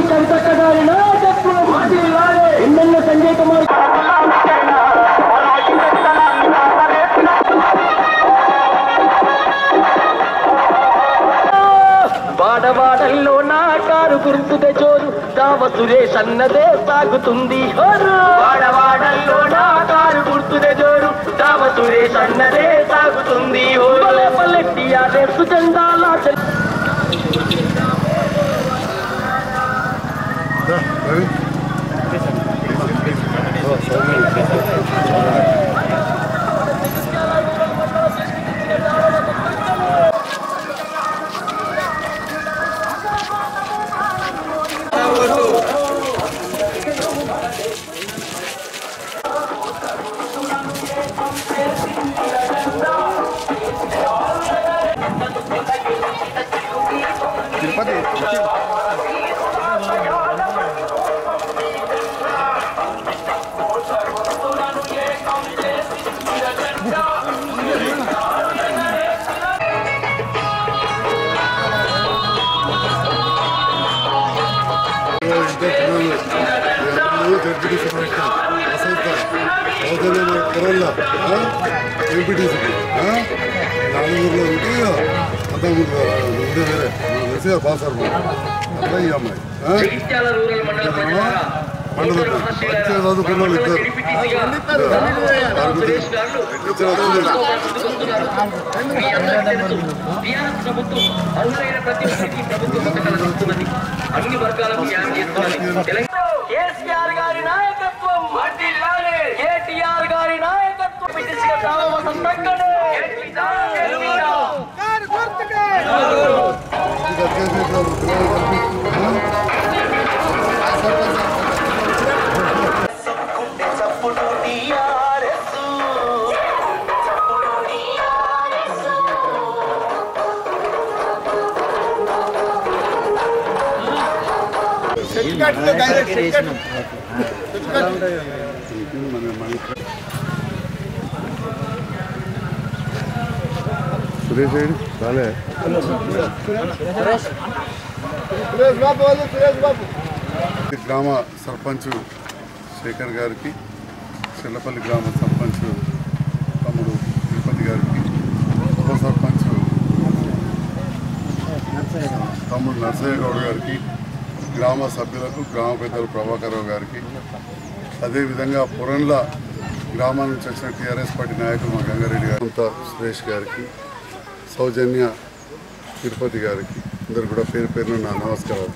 కవితక్క గారి నాయకత్వం ఎమ్మెల్యే సంజయ్ కుమార్ వాడవాడల్లో నా కారు గుర్తుదే జోరు దావ సురేష్ అన్నదే సాగుతుంది హోరు. వాడవాడల్లో నా కారు గుర్తుదే జోరు దావ సురేష్ అన్నదే సాగుతుంది హోరు. పల్లె పల్లెట్టి అదే సుజెండాల చెల్- ఎంపీటీసీకి నాలుగులో ఉంటే పదమూడు ఉండే వేరే మెసేజ్ పాస్ అట్లా ఈ అమ్మాయి ఆ? ఇద్దరేమో మండలం మంచిగా చదువుకున్న వాళ్ళు ఇద్దరు అరుగుతారు. ఇద్దరు చదువుకున్నారు. ప్రభుత్వం అర్హులైన ప్రతి ఒక్కరికి ప్రభుత్వ పథకాలను ఇస్తున్నది అన్ని వర్గాలకు న్యాయం చేస్తున్నది తెలంగాణ కేసీఆర్ గారి నాయకత్వం కేటీఆర్ గారి నాయకత్వం పిటిసిగా చాలా వసంతంగానే. గెలుపుదా? ఇంకా చేసేసారు. పిల్లలు కనిపిస్తున్నారు. ఆ? మన- మన- సురేష్ ఏడి? రాలే ఈ గ్రామ సర్పంచ్ శేఖర్ గారికి చెల్లపల్లి గ్రామ సర్పంచ్ తమ్ముడు తిరుపతి గారికి ఉప సర్పంచ్ తమ్ముడు నర్సయ్య గౌడ్ గారికి గ్రామ సభ్యులకు గ్రామ పెద్దలు ప్రభాకరరావు గారికి అదేవిధంగా పురంల గ్రామం నుంచి వచ్చిన టీఆర్ఎస్ పార్టీ నాయకులు మా గంగారెడ్డి గారు కొంత సురేష్ గారికి సౌజన్య తిరుపతి గారికి అందరు కూడా పేరు పేరున నా నమస్కారాలు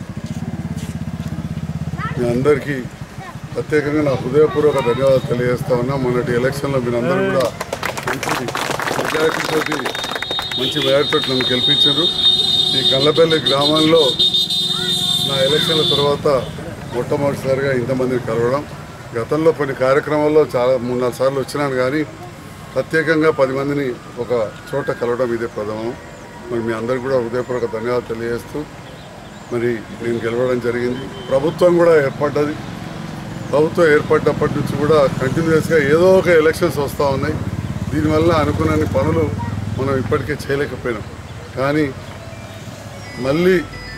మీ అందరికీ ప్రత్యేకంగా నా హృదయపూర్వక ధన్యవాదాలు తెలియజేస్తా ఉన్నా మొన్నటి ఎలక్షన్లో మీరందరూ కూడా మంచి మెజారిటీతో మంచి మెజారిటీతో నన్ను గెలిపించారు ఈ గల్లపల్లి గ్రామంలో నా ఎలక్షన్ల తర్వాత మొట్టమొదటిసారిగా ఇంతమందిని కలవడం గతంలో కొన్ని కార్యక్రమాల్లో చాలా మూడు నాలుగు సార్లు వచ్చినాను కానీ ప్రత్యేకంగా పది మందిని ఒక చోట కలవడం ఇదే ప్రథమం మరి మీ అందరికీ కూడా హృదయపూర్వక ధన్యవాదాలు తెలియజేస్తూ మరి నేను గెలవడం జరిగింది ప్రభుత్వం కూడా ఏర్పడ్డది ప్రభుత్వం ఏర్పడ్డప్పటి నుంచి కూడా కంటిన్యూస్గా ఏదో ఒక ఎలక్షన్స్ వస్తూ ఉన్నాయి దీనివల్ల అనుకున్నన్ని పనులు మనం ఇప్పటికే చేయలేకపోయినాం కానీ మళ్ళీ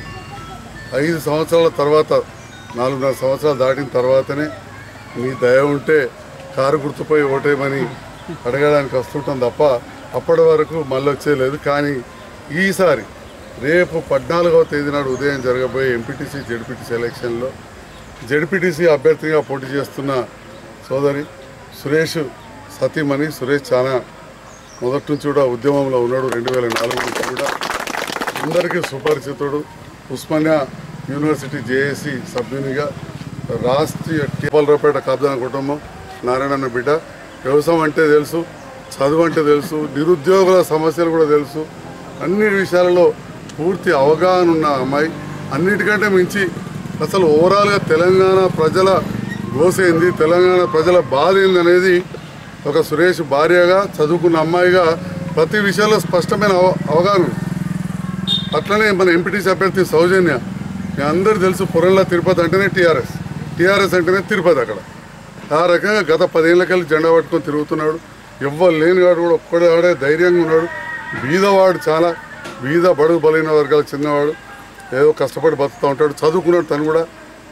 ఐదు సంవత్సరాల తర్వాత నాలుగున్నర సంవత్సరాలు దాటిన తర్వాతనే మీ దయ ఉంటే కారు గుర్తుపై ఓటేయమని అడగడానికి వస్తుంటాం తప్ప అప్పటి వరకు మళ్ళీ వచ్చేయలేదు కానీ ఈసారి రేపు పద్నాలుగవ తేదీ నాడు ఉదయం జరగబోయే ఎంపీటీసీ జెడ్పీటీసీ ఎలక్షన్లో జెడ్పీటీసీ అభ్యర్థిగా పోటీ చేస్తున్న సోదరి సురేష్ సతీమణి సురేష్ చాలా మొదటి నుంచి కూడా ఉద్యమంలో ఉన్నాడు రెండు వేల నాలుగు నుంచి కూడా అందరికీ సుపరిచితుడు ఉస్మానియా యూనివర్సిటీ జేఏసీ సభ్యునిగా రాష్ట్రీయ టీపల్రావుపేట కబ్జాన కుటుంబం నారాయణ బిడ్డ వ్యవసాయం అంటే తెలుసు చదువు అంటే తెలుసు నిరుద్యోగుల సమస్యలు కూడా తెలుసు అన్ని విషయాలలో పూర్తి అవగాహన ఉన్న అమ్మాయి అన్నిటికంటే మించి అసలు ఓవరాల్గా తెలంగాణ ప్రజల గోసేంది తెలంగాణ ప్రజల బాధ ఏంది అనేది ఒక సురేష్ భార్యగా చదువుకున్న అమ్మాయిగా ప్రతి విషయంలో స్పష్టమైన అవ అవగాహన ఉంది. అట్లనే మన ఎంపీటీసీ అభ్యర్థి సౌజన్య మీ అందరూ తెలుసు పురంలో తిరుపతి అంటేనే టీఆర్ఎస్ టీఆర్ఎస్ అంటేనే తిరుపతి అక్కడ ఆ రకంగా గత పదేళ్ళకెళ్ళి జెండా పట్టుకొని తిరుగుతున్నాడు ఎవ్వరు లేని వాడు కూడా ఒక్కడే ఆడే ధైర్యంగా ఉన్నాడు బీదవాడు చాలా బీద బడుగు బలైన వర్గాలకు చెందినవాడు ఏదో కష్టపడి బతుకుతూ ఉంటాడు చదువుకున్నాడు తను కూడా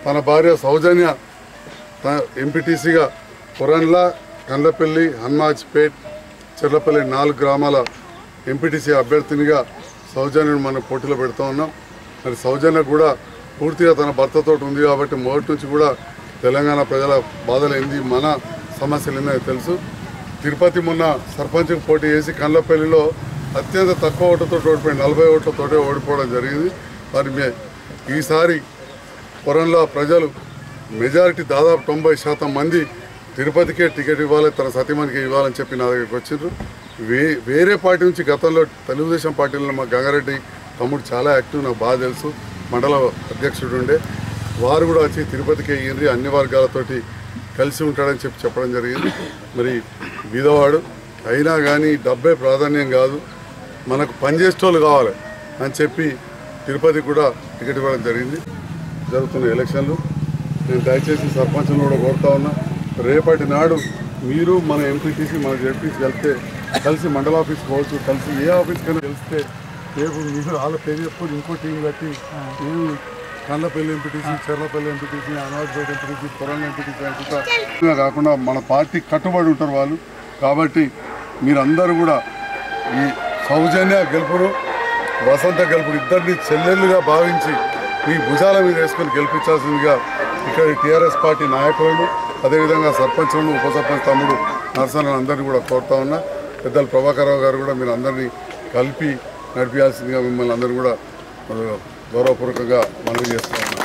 తన భార్య సౌజన్య ఎంపీటీసీగా పురన్ల కందపల్లి హన్మాజ్పేట్ చెర్లపల్లి నాలుగు గ్రామాల ఎంపీటీసీ అభ్యర్థినిగా సౌజన్యను మనం పోటీలో పెడుతూ ఉన్నాం మరి సౌజన్య కూడా పూర్తిగా తన భర్తతో ఉంది కాబట్టి మొదటి నుంచి కూడా తెలంగాణ ప్రజల బాధలు ఏంది మన సమస్యలు ఏందో తెలుసు తిరుపతి మొన్న సర్పంచ్కి పోటీ చేసి కండ్లపల్లిలో అత్యంత తక్కువ ఓట్లతో ఓడిపోయింది నలభై ఓట్లతోటే ఓడిపోవడం జరిగింది మరి మే- ఈసారి పొరంలో ప్రజలు మెజారిటీ దాదాపు తొంభై శాతం మంది తిరుపతికే టికెట్ ఇవ్వాలి తన సతీమణికి ఇవ్వాలని చెప్పి నా దగ్గరికి వచ్చిండ్రు వే వేరే పార్టీ నుంచి గతంలో తెలుగుదేశం పార్టీలో మా గంగారెడ్డి తమ్ముడు చాలా యాక్టివ్ నాకు బాగా తెలుసు మండల అధ్యక్షుడు ఉండే వారు కూడా వచ్చి తిరుపతికి అయ్యింది అన్ని వర్గాలతోటి కలిసి ఉంటాడని చెప్పి చెప్పడం జరిగింది మరి బీదవాడు అయినా కానీ డబ్బే ప్రాధాన్యం కాదు మనకు పనిచేసేటోళ్ళు కావాలి అని చెప్పి తిరుపతి కూడా టికెట్ ఇవ్వడం జరిగింది జరుగుతున్న ఎలక్షన్లు నేను దయచేసి సర్పంచ్ను కూడా కోరుతా ఉన్నా రేపటి నాడు మీరు మన ఎంపీటీసీ మన జడ్పీసీ కలిస్తే కలిసి మండల ఆఫీస్ పోవచ్చు కలిసి ఏ ఆఫీస్ కన్నా తెలిస్తే రేపు మీరు వాళ్ళ పేరు చెప్పుకొని ఇంకో టీం కట్టి నేను Kandlapalli MPTC Cherlapalli MPTC Anajpet MPTC Poranga MPTC అనుకుంటా ఇలా కాకుండా మన పార్టీ కట్టుబడి ఉంటారు వాళ్ళు కాబట్టి మీరందరూ కూడా ఈ సౌజన్య గెలుపును వసంత గెలుపుడు ఇద్దరిని చెల్లెళ్ళుగా భావించి మీ భుజాల మీద వేసుకొని గెలిపించాల్సిందిగా ఇక్కడ టీఆర్ఎస్ పార్టీ నాయకులను అదేవిధంగా సర్పంచులను ఉప సర్పంచ్ తమ్ముడు నరసన్న అందరినీ కూడా కోరుతా ఉన్నా పెద్దలు ప్రభాకరరావు గారు కూడా మీరు అందరినీ కలిపి నడిపించాల్సిందిగా మిమ్మల్ని అందరూ కూడా ఆ, గౌరవపూర్వకంగా మనవి చేస్తా ఉన్నా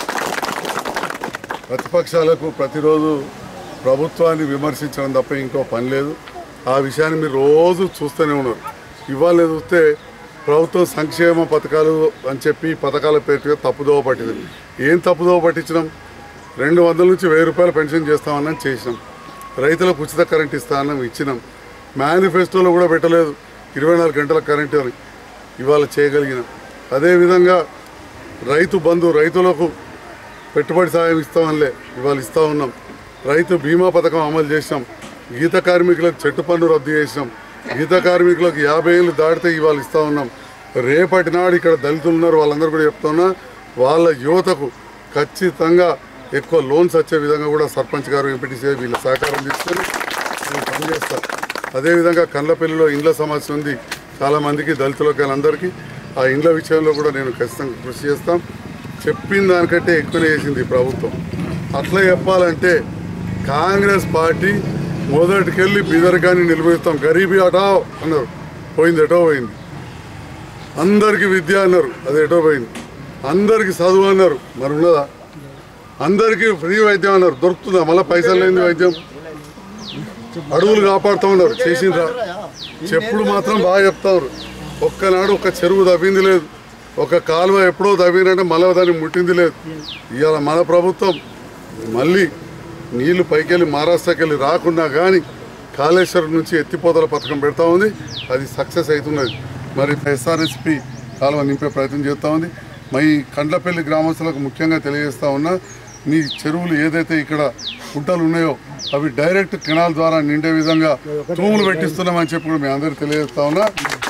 ప్రతిపక్షాలకు ప్రతిరోజు ప్రభుత్వాన్ని విమర్శించడం తప్ప ఇంకో పని లేదు ఆ విషయాన్ని మీరు రోజు చూస్తూనే ఉన్నారు ఇవాళ చూస్తే ప్రభుత్వం సంక్షేమ పథకాలు అని చెప్పి పథకాల పేరుగా తప్పుదోవ పట్టింది ఏం తప్పుదోవ పట్టించడం రెండు వందల నుంచి వెయ్యి రూపాయలు పెన్షన్ చేస్తామని చేసినాం రైతులకు ఉచిత కరెంట్ ఇస్తామన్నాం ఇచ్చినాం మేనిఫెస్టోలో కూడా పెట్టలేదు ఇరవై నాలుగు గంటల కరెంట్ అని ఇవాళ చేయగలిగినాం అదేవిధంగా రైతు బంధు రైతులకు పెట్టుబడి సాయం ఇస్తామనిలే ఇవాళ ఇస్తా ఉన్నాం రైతు బీమా పథకం అమలు చేసినాం గీత కార్మికులకు చెట్టు పన్ను రద్దు చేసినాం గీత కార్మికులకు యాభై ఏళ్ళు దాటితే ఇవాళ ఇస్తా ఉన్నాం రేపటి నాడు ఇక్కడ దళితులు ఉన్నారు వాళ్ళందరూ కూడా చెప్తున్నా వాళ్ళ యువతకు ఖచ్చితంగా ఎక్కువ లోన్స్ వచ్చే విధంగా కూడా సర్పంచ్ గారు ఎంపీటీసీ వీళ్ళ సహకారం తీసుకొని నేను పనిచేస్తాను అదేవిధంగా కండ్లపల్లిలో ఇండ్ల సమస్య ఉంది చాలామందికి దళితులకు అందరికీ ఆ ఇండ్ల విషయంలో కూడా నేను ఖచ్చితంగా కృషి చేస్తాం చెప్పిన దానికంటే ఎక్కువనే చేసింది ఈ ప్రభుత్వం అట్లా చెప్పాలంటే కాంగ్రెస్ పార్టీ మొదటికెళ్ళి బీదరికాన్ని నిలబెడతాం గరీబీ అటా అన్నారు పోయింది ఎటో పోయింది అందరికీ విద్య అన్నారు అది ఎటో పోయింది అందరికీ చదువు అన్నారు మరి ఉన్నదా అందరికీ ఫ్రీ వైద్యం అన్నారు దొరుకుతుందా మళ్ళీ పైసలు లేని వైద్యం అడవులు కాపాడుతూ ఉన్నారు చేసిండ్రా చెప్పుడు మాత్రం బాగా చెప్తారు ఒక్కనాడు ఒక చెరువు తవ్వింది లేదు ఒక కాలువ ఎప్పుడో తవ్వినంటే మళ్ళీ దాన్ని ముట్టింది లేదు ఇవాళ మన ప్రభుత్వం మళ్ళీ నీళ్లు పైకెళ్ళి మహారాష్ట్రకి వెళ్ళి రాకున్నా కానీ కాళేశ్వరం నుంచి ఎత్తిపోతల పథకం పెడతా ఉంది అది సక్సెస్ అవుతున్నది మరి ఎస్ఆర్ఎస్పి కాలువ నింపే ప్రయత్నం చేస్తూ ఉంది మరి కండ్లపల్లి గ్రామస్తులకు ముఖ్యంగా తెలియజేస్తా ఉన్నా మీ చెరువులు ఏదైతే ఇక్కడ గుంటలు ఉన్నాయో అవి డైరెక్ట్ కెనాల్ ద్వారా నిండే విధంగా తూములు పెట్టిస్తున్నామని చెప్పి కూడా మీ అందరికీ తెలియజేస్తా ఉన్నా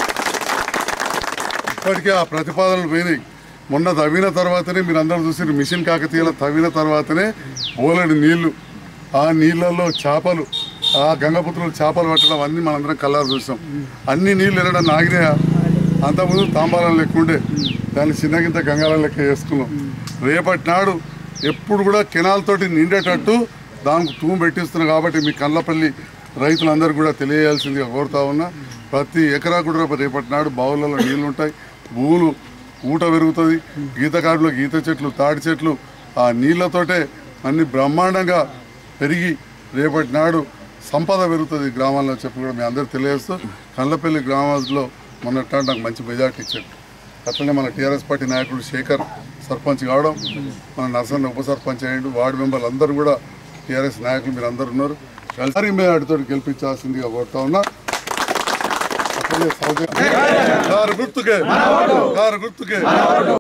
ఇప్పటికే ఆ ప్రతిపాదనలు పోయినాయి మొన్న తవ్విన తర్వాతనే మీరు అందరూ చూసి మిషన్ కాకతీయలో తవ్విన తర్వాతనే ఓలడి నీళ్లు ఆ నీళ్ళల్లో చేపలు ఆ గంగపుత్రులు చేపలు పట్టడం అన్ని మనందరం కళ్ళారు చూసాం అన్ని నీళ్ళు వెళ్ళడం ఆగినాయా అంతకుముందు తాంబాలం లెక్క ఉండే దాన్ని చిన్నగింత గంగాలం లెక్క చేసుకున్నాం రేపటి నాడు ఎప్పుడు కూడా కెనాల్ తోటి నిండేటట్టు దానికి తూము పెట్టిస్తున్నాం కాబట్టి మీ కళ్ళపల్లి రైతులందరూ కూడా తెలియజేయాల్సిందిగా కోరుతా ఉన్నా ప్రతి ఎకరా కూడా రేపు రేపటి నాడు బావులలో నీళ్లు ఉంటాయి భూములు ఊట పెరుగుతుంది గీతకాడులో గీత చెట్లు తాడి చెట్లు ఆ నీళ్లతోటే అన్ని బ్రహ్మాండంగా పెరిగి రేపటి నాడు సంపద పెరుగుతుంది ఈ గ్రామాల్లో చెప్పి కూడా మీ అందరూ తెలియజేస్తూ కళ్ళపల్లి గ్రామాల్లో మొన్నట్టు నాకు మంచి మెజార్టీ ఇచ్చారు అట్లనే మన టీఆర్ఎస్ పార్టీ నాయకుడు శేఖర్ సర్పంచ్ కావడం మన నర్సన్న ఉప సర్పంచ్ అయ్యిండు వార్డు మెంబర్లు అందరూ కూడా టీఆర్ఎస్ నాయకులు మీరు అందరు ఉన్నారు కలిసి మేడాటితో గెలిపించాల్సిందిగా కోరుతా ఉన్నా అట్లనే సౌజన్య కారు గుర్తుకే కారు గుర్తుకే